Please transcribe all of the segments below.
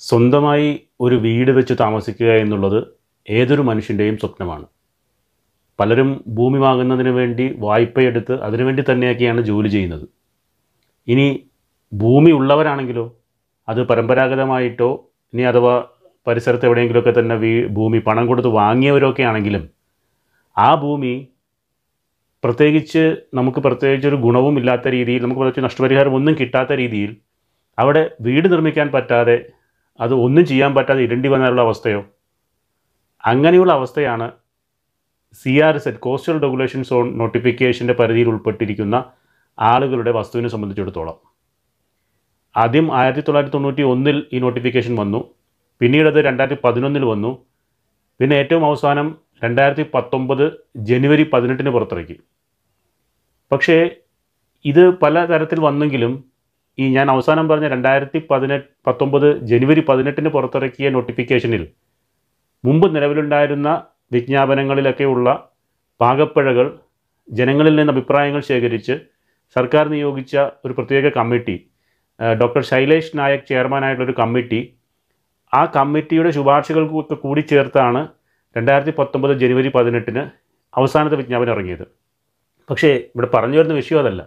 സ്വന്തമായി ഒരു വീട് വെച്ച് താമസിക്കുക എന്നുള്ളത് ഏതൊരു മനുഷ്യൻ്റെയും സ്വപ്നമാണ് പലരും ഭൂമി വാങ്ങുന്നതിന് വേണ്ടി വായ്പയെടുത്ത് അതിനുവേണ്ടി തന്നെയൊക്കെയാണ് ജോലി ചെയ്യുന്നത് ഇനി ഭൂമി ഉള്ളവരാണെങ്കിലോ അത് പരമ്പരാഗതമായിട്ടോ ഇനി അഥവാ പരിസരത്ത് എവിടെയെങ്കിലുമൊക്കെ തന്നെ വീ ഭൂമി പണം കൊടുത്ത് വാങ്ങിയവരൊക്കെ ആണെങ്കിലും ആ ഭൂമി പ്രത്യേകിച്ച് നമുക്ക് പ്രത്യേകിച്ച് ഒരു ഗുണവും ഇല്ലാത്ത രീതിയിൽ നമുക്ക് പ്രത്യേകിച്ച് നഷ്ടപരിഹാരം ഒന്നും കിട്ടാത്ത രീതിയിൽ അവിടെ വീട് നിർമ്മിക്കാൻ പറ്റാതെ അത് ഒന്നും ചെയ്യാൻ പറ്റാതെ ഇരണ്ടി വന്നാലുള്ള അവസ്ഥയോ അങ്ങനെയുള്ള അവസ്ഥയാണ് C R Z coastal regulation zone നോട്ടിഫിക്കേഷൻ്റെ പരിധിയിൽ ഉൾപ്പെട്ടിരിക്കുന്ന ആളുകളുടെ വസ്തുവിനെ സംബന്ധിച്ചിടത്തോളം ആദ്യം ആയിരത്തി തൊള്ളായിരത്തി തൊണ്ണൂറ്റി ഒന്നിൽ ഈ നോട്ടിഫിക്കേഷൻ വന്നു പിന്നീട് അത് രണ്ടായിരത്തി പതിനൊന്നിൽ വന്നു പിന്നെ ഏറ്റവും അവസാനം രണ്ടായിരത്തി പത്തൊമ്പത് ജനുവരി പതിനെട്ടിന് പുറത്തിറക്കി പക്ഷേ ഇത് പല തരത്തിൽ വന്നെങ്കിലും ഈ ഞാൻ അവസാനം പറഞ്ഞ രണ്ടായിരത്തി പതിനെട്ട് പത്തൊമ്പത് ജനുവരി പതിനെട്ടിന് പുറത്തിറക്കിയ നോട്ടിഫിക്കേഷനിൽ മുമ്പ് നിലവിലുണ്ടായിരുന്ന വിജ്ഞാപനങ്ങളിലൊക്കെയുള്ള പാകപ്പിഴകൾ ജനങ്ങളിൽ നിന്ന് അഭിപ്രായങ്ങൾ ശേഖരിച്ച് സർക്കാർ നിയോഗിച്ച ഒരു പ്രത്യേക കമ്മിറ്റി ഡോക്ടർ ശൈലേഷ് നായക് ചെയർമാനായിട്ടുള്ളൊരു കമ്മിറ്റി ആ കമ്മിറ്റിയുടെ ശുപാർശകൾക്ക് കൂടി ചേർത്താണ് രണ്ടായിരത്തി പത്തൊമ്പത് ജനുവരി പതിനെട്ടിന് അവസാനത്തെ വിജ്ഞാപനം ഇറങ്ങിയത് പക്ഷേ ഇവിടെ പറഞ്ഞു വരുന്ന വിഷയം അതല്ല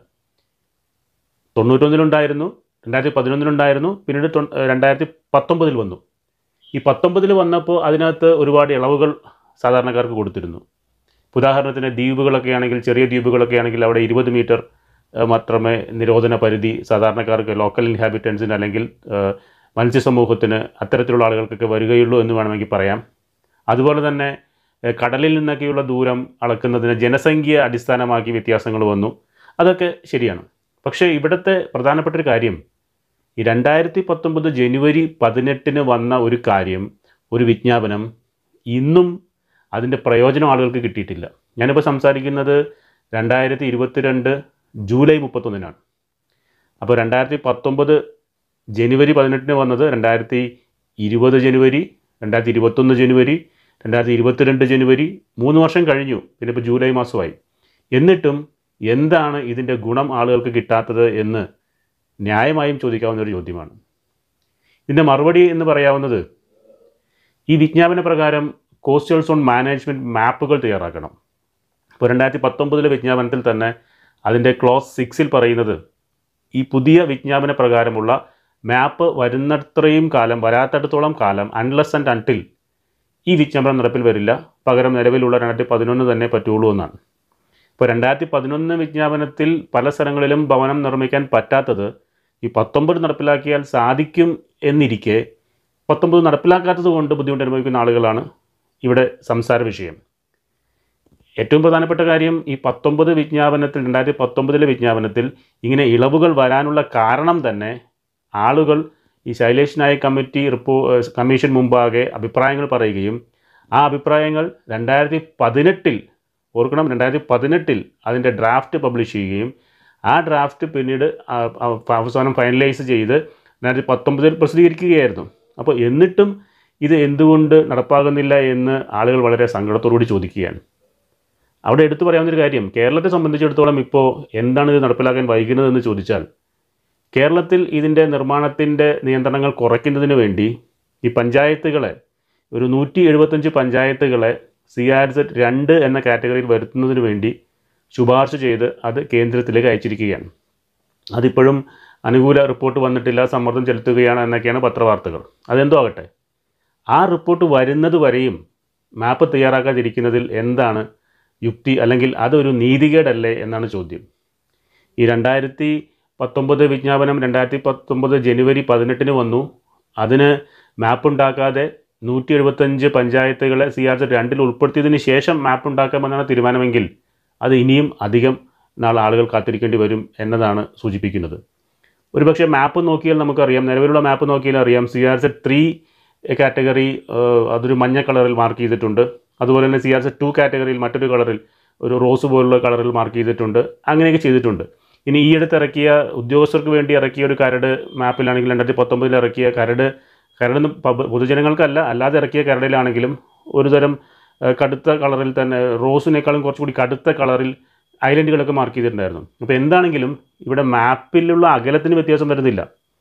തൊണ്ണൂറ്റൊന്നിലുണ്ടായിരുന്നു രണ്ടായിരത്തി പതിനൊന്നിലുണ്ടായിരുന്നു പിന്നീട് തൊ- രണ്ടായിരത്തി പത്തൊമ്പതിൽ വന്നു ഈ പത്തൊമ്പതിൽ വന്നപ്പോൾ അതിനകത്ത് ഒരുപാട് ഇളവുകൾ സാധാരണക്കാർക്ക് കൊടുത്തിരുന്നു ഉദാഹരണത്തിന് ദ്വീപുകളൊക്കെ ആണെങ്കിൽ ചെറിയ ദ്വീപുകളൊക്കെ ആണെങ്കിൽ അവിടെ ഇരുപത് മീറ്റർ ഏഹ്, മാത്രമേ നിരോധന പരിധി സാധാരണക്കാർക്ക് ലോക്കൽ ഇൻഹാബിറ്റൻസിന് അല്ലെങ്കിൽ ഏഹ്, മത്സ്യസമൂഹത്തിന് അത്തരത്തിലുള്ള ആളുകൾക്കൊക്കെ വരികയുള്ളൂ എന്ന് വേണമെങ്കിൽ പറയാം അതുപോലെ തന്നെ ഏഹ്, കടലിൽ നിന്നൊക്കെയുള്ള ദൂരം അളക്കുന്നതിന് ജനസംഖ്യ അടിസ്ഥാനമാക്കി വ്യത്യാസങ്ങൾ വന്നു അതൊക്കെ ശരിയാണ് പക്ഷേ ഇവിടുത്തെ പ്രധാനപ്പെട്ട ഒരു കാര്യം ഈ രണ്ടായിരത്തി പത്തൊമ്പത് ജനുവരി പതിനെട്ടിന് വന്ന ഒരു കാര്യം ഒരു വിജ്ഞാപനം ഇന്നും അതിൻ്റെ പ്രയോജനം ആളുകൾക്ക് കിട്ടിയിട്ടില്ല ഞാനിപ്പോൾ സംസാരിക്കുന്നത് രണ്ടായിരത്തി ഇരുപത്തിരണ്ട് ജൂലൈ മുപ്പത്തൊന്നിനാണ് അപ്പോൾ രണ്ടായിരത്തി പത്തൊമ്പത് ജനുവരി പതിനെട്ടിന് വന്നത് രണ്ടായിരത്തി ഇരുപത് ജനുവരി രണ്ടായിരത്തി ഇരുപത്തൊന്ന് ജനുവരി രണ്ടായിരത്തി ഇരുപത്തിരണ്ട് ജനുവരി മൂന്ന് വർഷം കഴിഞ്ഞു പിന്നെ ഇപ്പോൾ ജൂലൈ മാസമായി എന്നിട്ടും എന്താണ് ഇതിൻ്റെ ഗുണം ആളുകൾക്ക് കിട്ടാത്തത് എന്ന് ന്യായമായും ചോദിക്കാവുന്ന ഒരു ചോദ്യമാണ് ഇതിൻ്റെ മറുപടി എന്ന് പറയാവുന്നത് ഈ വിജ്ഞാപന പ്രകാരം കോസ്റ്റൽ സോൺ മാനേജ്മെൻറ്റ് മാപ്പുകൾ തയ്യാറാക്കണം ഇപ്പോൾ രണ്ടായിരത്തി പത്തൊമ്പതിലെ വിജ്ഞാപനത്തിൽ തന്നെ അതിൻ്റെ ക്ലോസ് സിക്സിൽ പറയുന്നത് ഈ പുതിയ വിജ്ഞാപന പ്രകാരമുള്ള മാപ്പ് വരുന്നത്രയും കാലം വരാത്തടത്തോളം കാലം അൺലെസ് ആൻഡ് അൺടിൽ ഈ വിജ്ഞാപനം നടപ്പിൽ വരില്ല പകരം നിലവിലുള്ള രണ്ടായിരത്തി പതിനൊന്ന് തന്നെ പറ്റുള്ളൂ എന്നാണ് ഇപ്പോൾ രണ്ടായിരത്തി പതിനൊന്ന് വിജ്ഞാപനത്തിൽ പല സ്ഥലങ്ങളിലും ഭവനം നിർമ്മിക്കാൻ പറ്റാത്തത് ഈ പത്തൊമ്പത് നടപ്പിലാക്കിയാൽ സാധിക്കും എന്നിരിക്കെ പത്തൊമ്പത് നടപ്പിലാക്കാത്തത് കൊണ്ട് ബുദ്ധിമുട്ട് അനുഭവിക്കുന്ന ആളുകളാണ് ഇവിടെ സംസാര വിഷയം ഏറ്റവും പ്രധാനപ്പെട്ട കാര്യം ഈ പത്തൊമ്പത് വിജ്ഞാപനത്തിൽ രണ്ടായിരത്തി പത്തൊമ്പതിലെ വിജ്ഞാപനത്തിൽ ഇങ്ങനെ ഇളവുകൾ വരാനുള്ള കാരണം തന്നെ ആളുകൾ ഈ ശൈലേഷ് നായക് കമ്മിറ്റി റിപ്പോ ഏഹ് കമ്മീഷൻ മുമ്പാകെ അഭിപ്രായങ്ങൾ പറയുകയും ആ അഭിപ്രായങ്ങൾ രണ്ടായിരത്തി പതിനെട്ടിൽ ഓർക്കണം രണ്ടായിരത്തി പതിനെട്ടിൽ അതിൻ്റെ ഡ്രാഫ്റ്റ് പബ്ലിഷ് ചെയ്യുകയും ആ ഡ്രാഫ്റ്റ് പിന്നീട് ആ- ആ- അവസാനം ഫൈനലൈസ് ചെയ്ത് രണ്ടായിരത്തി പത്തൊമ്പതിൽ പ്രസിദ്ധീകരിക്കുകയായിരുന്നു അപ്പോൾ എന്നിട്ടും ഇത് എന്തുകൊണ്ട് നടപ്പാകുന്നില്ല എന്ന് ആളുകൾ വളരെ സങ്കടത്തോടുകൂടി ചോദിക്കുകയാണ് അവിടെ എടുത്തു പറയാവുന്നൊരു കാര്യം കേരളത്തെ സംബന്ധിച്ചിടത്തോളം ഇപ്പോൾ എന്താണ് ഇത് നടപ്പിലാക്കാൻ വൈകുന്നതെന്ന് ചോദിച്ചാൽ കേരളത്തിൽ ഇതിൻ്റെ നിർമ്മാണത്തിൻ്റെ നിയന്ത്രണങ്ങൾ കുറയ്ക്കുന്നതിന് വേണ്ടി ഈ പഞ്ചായത്തുകളെ ഒരു നൂറ്റി എഴുപത്തഞ്ച് പഞ്ചായത്തുകളെ സി ആർ സെറ്റ് രണ്ട് എന്ന കാറ്റഗറിയിൽ വരുത്തുന്നതിന് വേണ്ടി ശുപാർശ ചെയ്ത് അത് കേന്ദ്രത്തിലേക്ക് അയച്ചിരിക്കുകയാണ് അതിപ്പോഴും അനുകൂല റിപ്പോർട്ട് വന്നിട്ടില്ല സമ്മർദ്ദം ചെലുത്തുകയാണ് എന്നൊക്കെയാണ് പത്രവാർത്തകൾ അതെന്തോ ആകട്ടെ ആ റിപ്പോർട്ട് വരുന്നത് വരെയും മാപ്പ് തയ്യാറാക്കാതിരിക്കുന്നതിൽ എന്താണ് യുക്തി അല്ലെങ്കിൽ അതൊരു നീതികേടല്ലേ എന്നാണ് ചോദ്യം ഈ രണ്ടായിരത്തി പത്തൊമ്പത് വിജ്ഞാപനം രണ്ടായിരത്തി പത്തൊമ്പത് ജനുവരി പതിനെട്ടിന് വന്നു അതിന് മാപ്പ് ഉണ്ടാക്കാതെ നൂറ്റി എഴുപത്തഞ്ച് പഞ്ചായത്തുകളെ സി ആർ സെറ്റ് രണ്ടിൽ ഉൾപ്പെടുത്തിയതിന് ശേഷം മാപ്പ് ഉണ്ടാക്കാമെന്നാണ് തീരുമാനമെങ്കിൽ അത് ഇനിയും അധികം നാൾ ആളുകൾ കാത്തിരിക്കേണ്ടി വരും എന്നതാണ് സൂചിപ്പിക്കുന്നത് ഒരുപക്ഷെ മാപ്പ് നോക്കിയാൽ നമുക്കറിയാം നിലവിലുള്ള മാപ്പ് നോക്കിയാൽ അറിയാം C R Z three category അതൊരു മഞ്ഞ കളറിൽ മാർക്ക് ചെയ്തിട്ടുണ്ട് അതുപോലെ തന്നെ സി ആർ സെറ്റ് ടു കാറ്റഗറിയിൽ മറ്റൊരു കളറിൽ ഒരു റോസ് പോലുള്ള കളറിൽ മാർക്ക് ചെയ്തിട്ടുണ്ട് അങ്ങനെയൊക്കെ ചെയ്തിട്ടുണ്ട് ഇനി ഈ അടുത്ത് ഇറക്കിയ ഉദ്യോഗസ്ഥർക്ക് വേണ്ടി ഇറക്കിയ ഒരു കരട് മാപ്പിലാണെങ്കിൽ രണ്ടായിരത്തി പത്തൊമ്പതിൽ ഇറക്കിയ കരട് കരട് പൊതുജനങ്ങൾക്കല്ല അല്ലാതെ ഇറക്കിയ കരടിലാണെങ്കിലും ഒരു തരം ഏഹ്, കടുത്ത കളറിൽ തന്നെ റോസിനേക്കാളും കുറച്ചുകൂടി കടുത്ത കളറിൽ ഐലൻഡുകളൊക്കെ മാർക്ക് ചെയ്തിട്ടുണ്ടായിരുന്നു അപ്പോൾ എന്താണെങ്കിലും ഇവിടെ മാപ്പിലുള്ള അകലത്തിന് വ്യത്യാസം വരുന്നില്ല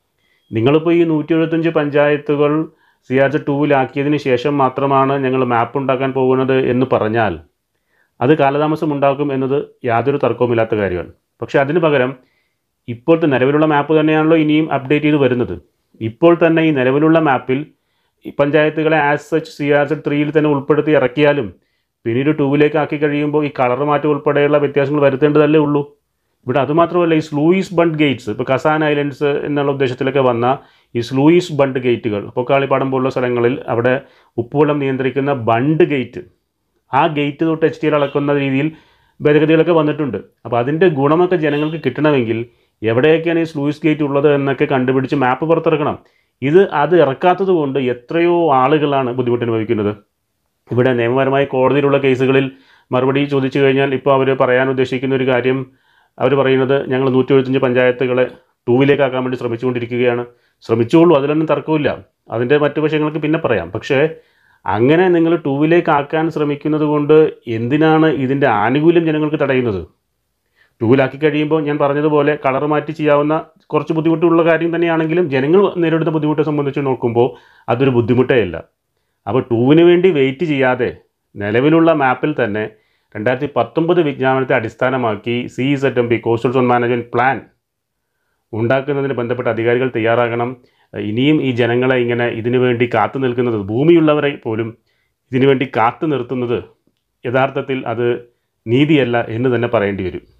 നിങ്ങളിപ്പോൾ ഈ നൂറ്റി എഴുപത്തഞ്ച് പഞ്ചായത്തുകൾ സി ആർ ജെ ടൂവിലാക്കിയതിന് ശേഷം മാത്രമാണ് ഞങ്ങൾ മാപ്പ് ഉണ്ടാക്കാൻ പോകുന്നത് എന്ന് പറഞ്ഞാൽ അത് കാലതാമസം ഉണ്ടാക്കും എന്നത് യാതൊരു തർക്കവുമില്ലാത്ത കാര്യമാണ് പക്ഷേ അതിന് പകരം ഇപ്പോഴത്തെ നിലവിലുള്ള മാപ്പ് തന്നെയാണല്ലോ ഇനിയും അപ്ഡേറ്റ് ചെയ്ത് വരുന്നത് ഇപ്പോൾ തന്നെ ഈ നിലവിലുള്ള മാപ്പിൽ ഈ പഞ്ചായത്തുകളെ as such C R Z ത്രീയിൽ തന്നെ ഉൾപ്പെടുത്തി ഇറക്കിയാലും പിന്നീട് ടൂവിലേക്ക് ആക്കി കഴിയുമ്പോൾ ഈ കളർ മാറ്റം ഉൾപ്പെടെയുള്ള വ്യത്യാസങ്ങൾ വരുത്തേണ്ടതല്ലേ ഉള്ളൂ ഇവിടെ അതുമാത്രമല്ല ഈ സ്ലൂയിസ് ബണ്ട് ഗേറ്റ്സ് ഇപ്പോൾ കസാൻ ഐലൻഡ്സ് എന്നുള്ള ഉദ്ദേശത്തിലൊക്കെ വന്ന ഈ സ്ലൂയിസ് ബണ്ട് ഗേറ്റുകൾ പൊക്കാളിപ്പാടം പോലുള്ള സ്ഥലങ്ങളിൽ അവിടെ ഉപ്പുവെള്ളം നിയന്ത്രിക്കുന്ന ബണ്ട് ഗേറ്റ് ആ ഗേറ്റ് തൊട്ട് എച്ച് ടി അളക്കുന്ന രീതിയിൽ ഭേദഗതികളൊക്കെ വന്നിട്ടുണ്ട് അപ്പോൾ അതിൻ്റെ ഗുണമൊക്കെ ജനങ്ങൾക്ക് കിട്ടണമെങ്കിൽ എവിടെയൊക്കെയാണ് ഈ സ്ലൂയിസ് ഗേറ്റ് ഉള്ളത് എന്നൊക്കെ കണ്ടുപിടിച്ച് മാപ്പ് പുറത്തിറക്കണം ഇത് അത് ഇറക്കാത്തത് കൊണ്ട് എത്രയോ ആളുകളാണ് ബുദ്ധിമുട്ട് അനുഭവിക്കുന്നത് ഇവിടെ നിയമപരമായി കോടതിയിലുള്ള കേസുകളിൽ മറുപടി ചോദിച്ചു കഴിഞ്ഞാൽ ഇപ്പോൾ അവർ പറയാൻ ഉദ്ദേശിക്കുന്ന ഒരു കാര്യം അവർ പറയുന്നത് ഞങ്ങൾ നൂറ്റി എഴുപത്തഞ്ച് പഞ്ചായത്തുകളെ ടൂവിലേക്കാക്കാൻ വേണ്ടി ശ്രമിച്ചുകൊണ്ടിരിക്കുകയാണ് ശ്രമിച്ചോളൂ അതിലൊന്നും തർക്കമില്ല അതിൻ്റെ മറ്റു വശങ്ങൾക്ക് പിന്നെ പറയാം പക്ഷേ അങ്ങനെ നിങ്ങൾ ടൂവിലേക്ക് ആക്കാൻ ശ്രമിക്കുന്നത് കൊണ്ട് എന്തിനാണ് ഇതിൻ്റെ ആനുകൂല്യം ജനങ്ങൾക്ക് തടയുന്നത് ടൂവിലാക്കി കഴിയുമ്പോൾ ഞാൻ പറഞ്ഞതുപോലെ കളർ മാറ്റി ചെയ്യാവുന്ന കുറച്ച് ബുദ്ധിമുട്ടുള്ള കാര്യം തന്നെയാണെങ്കിലും ജനങ്ങൾ നേരിടുന്ന ബുദ്ധിമുട്ടെ സംബന്ധിച്ച് നോക്കുമ്പോൾ അതൊരു ബുദ്ധിമുട്ടേ അല്ല അപ്പോൾ ടൂവിന് വേണ്ടി വെയിറ്റ് ചെയ്യാതെ നിലവിലുള്ള മാപ്പിൽ തന്നെ രണ്ടായിരത്തി പത്തൊമ്പത് വിജ്ഞാപനത്തെ അടിസ്ഥാനമാക്കി C Z M P coastal zone management plan ഉണ്ടാക്കുന്നതിന് ബന്ധപ്പെട്ട അധികാരികൾ തയ്യാറാകണം ഇനിയും ഈ ജനങ്ങളെ ഇങ്ങനെ ഇതിനു വേണ്ടി കാത്തു നിൽക്കുന്നത് ഭൂമിയുള്ളവരെ പോലും ഇതിനു വേണ്ടി കാത്തു നിർത്തുന്നത് യഥാർത്ഥത്തിൽ അത് നീതിയല്ല എന്ന് തന്നെ പറയേണ്ടി വരും